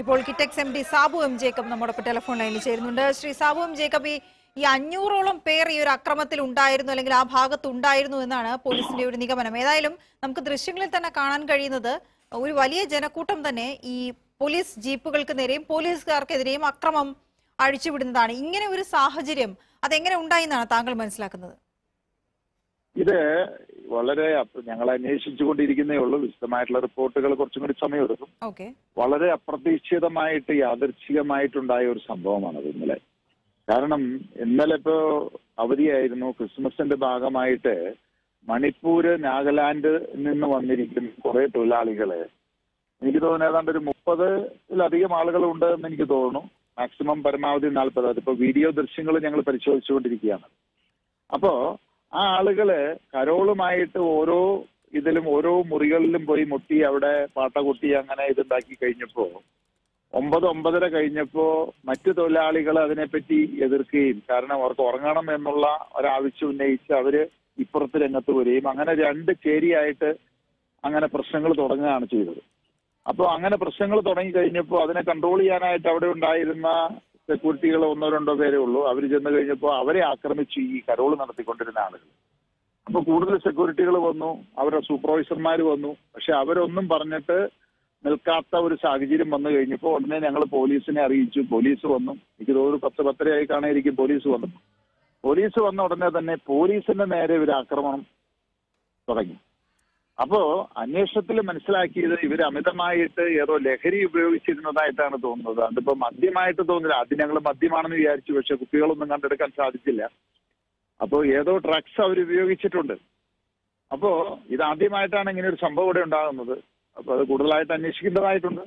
ഇപ്പോൾ Kitex M D Sabu M Jacob നമ്മോടൊപ്പം telephone ലൈനിൽ ചേരുന്നുണ്ട് ശ്രീ സാബു എം ജേക്കബ് ഈ ഈ അഞ്ഞൂറോളം പേർ ഈ ഒരു അക്രമത്തിൽ ഉണ്ടായിരുന്നു അല്ലെങ്കിൽ ആ ഭാഗത്ത് ഉണ്ടായിരുന്നു എന്നാണ് പോലീസിന്റെ ഒരു നിഗമനം ഏതായാലും നമുക്ക് ദൃശ്യങ്ങളിൽ തന്നെ കാണാൻ കഴിയുന്നത് ഒരു വലിയ ജനക്കൂട്ടം തന്നെ ഈ പോലീസ് ജീപ്പുകൾക്ക് നേരെയും പോലീസുകാർക്കെതിരെയും അക്രമം അഴിച്ചുവിടുന്നതാണ് ഇങ്ങനെ ഒരു സാഹചര്യം അതെങ്ങനെ ഉണ്ടായി എന്നാണ് താങ്കൾ മനസ്സിലാക്കുന്നത് ഇത് വളരെ അപ്ര- ഞങ്ങൾ അന്വേഷിച്ചുകൊണ്ടിരിക്കുന്നേ ഉള്ളൂ വിശദമായിട്ടുള്ള റിപ്പോർട്ടുകൾ കുറച്ചും കൂടി സമയമെടുക്കും ഓക്കെ വളരെ അപ്രതീക്ഷിതമായിട്ട് യാദൃച്ഛികമായിട്ടുണ്ടായ ഒരു സംഭവമാണത് ഇന്നലെ കാരണം ഇന്നലെ ഇപ്പോ അവധിയായിരുന്നു ക്രിസ്മസിന്റെ ഭാഗമായിട്ട് മണിപ്പൂര് നാഗാലാൻഡ് നിന്ന് വന്നിരിക്കുന്ന കുറെ തൊഴിലാളികള് എനിക്ക് തോന്നുന്നു ഏതാണ്ട് ഒരു മുപ്പതിലധികം ആളുകളുണ്ട് എന്ന് എനിക്ക് തോന്നുന്നു മാക്സിമം പരമാവധി നാൽപ്പത് അതിപ്പോ വീഡിയോ ദൃശ്യങ്ങൾ ഞങ്ങൾ പരിശോധിച്ചുകൊണ്ടിരിക്കുകയാണ് അപ്പോ ആ ആളുകള് കരോളുമായിട്ട് ഓരോ ഇതിലും ഓരോ മുറികളിലും പോയി മുട്ടി അവിടെ പാട്ട കൊട്ടി അങ്ങനെ ഇതുണ്ടാക്കി കഴിഞ്ഞപ്പോ ഒമ്പത് ഒമ്പതര കഴിഞ്ഞപ്പോ മറ്റു തൊഴിലാളികൾ അതിനെപ്പറ്റി എതിർക്കുകയും കാരണം അവർക്ക് ഉറങ്ങണം എന്നുള്ള ഒരാവശ്യം ഉന്നയിച്ച് അവര് ഇപ്പുറത്ത് രംഗത്ത് വരികയും അങ്ങനെ രണ്ട് ചേരിയായിട്ട് അങ്ങനെ പ്രശ്നങ്ങൾ തുടങ്ങുകയാണ് ചെയ്തത് അപ്പോൾ അങ്ങനെ പ്രശ്നങ്ങൾ തുടങ്ങി കഴിഞ്ഞപ്പോൾ അതിനെ കൺട്രോൾ ചെയ്യാനായിട്ട് അവിടെ ഉണ്ടായിരുന്ന സെക്യൂരിറ്റികൾ ഒന്നോ രണ്ടോ പേരേ ഉള്ളൂ അവർ ചെന്ന് കഴിഞ്ഞപ്പോൾ അവരെ ആക്രമിച്ചു ഈ കരോൾ നടത്തിക്കൊണ്ടിരുന്ന ആളുകൾ അപ്പൊ കൂടുതൽ സെക്യൂരിറ്റികൾ വന്നു അവരുടെ സൂപ്പർവൈസർമാർ വന്നു പക്ഷെ അവരൊന്നും പറഞ്ഞിട്ട് നിൽക്കാത്ത ഒരു സാഹചര്യം വന്നു കഴിഞ്ഞപ്പോൾ ഉടനെ ഞങ്ങൾ പോലീസിനെ അറിയിച്ചു പോലീസ് വന്നു എനിക്ക് തോന്നുന്നു പത്ത് പത്തരയായി കാണായിരിക്കും പോലീസ് വന്നു പോലീസ് വന്ന ഉടനെ തന്നെ പോലീസിന്റെ നേരെ ഒരു ആക്രമണം തുടങ്ങി അപ്പോ അന്വേഷണത്തിൽ മനസ്സിലാക്കിയത് ഇവർ അമിതമായിട്ട് ഏതോ ലഹരി ഉപയോഗിച്ചിരുന്നതായിട്ടാണ് തോന്നുന്നത് അതിപ്പോ മദ്യമായിട്ട് തോന്നില്ല ആദ്യം ഞങ്ങൾ മദ്യമാണെന്ന് വിചാരിച്ചു പക്ഷെ കുട്ടികളൊന്നും കണ്ടെടുക്കാൻ സാധിച്ചില്ല അപ്പോ ഏതോ ഡ്രഗ്സ് അവർ ഉപയോഗിച്ചിട്ടുണ്ട് അപ്പോ ഇത് ആദ്യമായിട്ടാണ് ഇങ്ങനെ ഒരു സംഭവം ഇവിടെ ഉണ്ടാകുന്നത് അപ്പൊ അത് കൂടുതലായിട്ട് അന്വേഷിക്കേണ്ടതായിട്ടുണ്ട്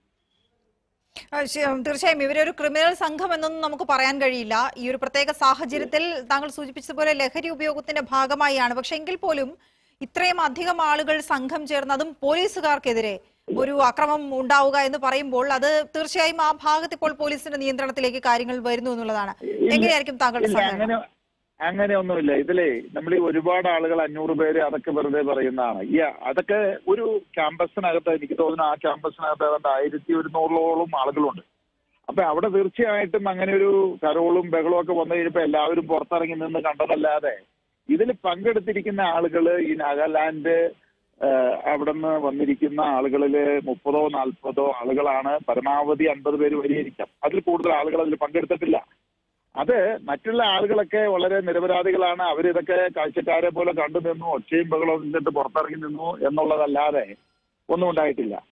ആ, ശ- തീർച്ചയായും ഇവരൊരു ക്രിമിനൽ സംഘം എന്നൊന്നും നമുക്ക് പറയാൻ കഴിയില്ല ഈ ഒരു പ്രത്യേക സാഹചര്യത്തിൽ താങ്കൾ സൂചിപ്പിച്ചതുപോലെ ലഹരി ഉപയോഗത്തിന്റെ ഭാഗമായാണ് പക്ഷെ എങ്കിൽ പോലും ഇത്രയും അധികം ആളുകൾ സംഘം ചേർന്ന് അതും പോലീസുകാർക്കെതിരെ ഒരു അക്രമം ഉണ്ടാവുക എന്ന് പറയുമ്പോൾ അത് തീർച്ചയായും ആ ഭാഗത്ത് ഇപ്പോൾ പോലീസിന്റെ നിയന്ത്രണത്തിലേക്ക് കാര്യങ്ങൾ വരുന്നു എന്നുള്ളതാണ് എങ്ങനെയായിരിക്കും താങ്കളുടെ ഇല്ല സമയം അങ്ങനെ അങ്ങനെ ഒന്നുമില്ല ഇതിലേ നമ്മൾ ഈ ഒരുപാട് ആളുകൾ അഞ്ഞൂറ് പേര് അതൊക്കെ വെറുതെ പറയുന്നതാണ് ഈ അതൊക്കെ ഒരു ക്യാമ്പസിനകത്ത് എനിക്ക് തോന്നുന്നു ആ ക്യാമ്പസിനകത്ത് ഏതാണ്ട് ആയിരത്തി ഒരുന്നൂറോളം ആളുകളുണ്ട് അപ്പൊ അവിടെ തീർച്ചയായിട്ടും അങ്ങനെ ഒരു കരോളും ബഹളവും ഒക്കെ വന്നു കഴിഞ്ഞപ്പോ എല്ലാവരും പുറത്തിറങ്ങി നിന്ന് കണ്ടതല്ലാതെ ഇതിൽ പങ്കെടുത്തിരിക്കുന്ന ആളുകൾ ഈ നാഗാലാൻഡ് അവിടെ നിന്ന് വന്നിരിക്കുന്ന ആളുകളില് മുപ്പതോ നാൽപ്പതോ ആളുകളാണ് പരമാവധി അൻപത് പേര് വരെയിരിക്കാം അതിൽ കൂടുതൽ ആളുകൾ അതിൽ പങ്കെടുത്തിട്ടില്ല അത് മറ്റുള്ള ആളുകളൊക്കെ വളരെ നിരപരാധികളാണ് അവരിതൊക്കെ കാഴ്ചക്കാരെ പോലെ കണ്ടു നിന്നു ഒച്ചയും ബഹളവും നിന്നിട്ട് പുറത്തിറങ്ങി നിന്നു എന്നുള്ളതല്ലാതെ ഒന്നും ഉണ്ടായിട്ടില്ല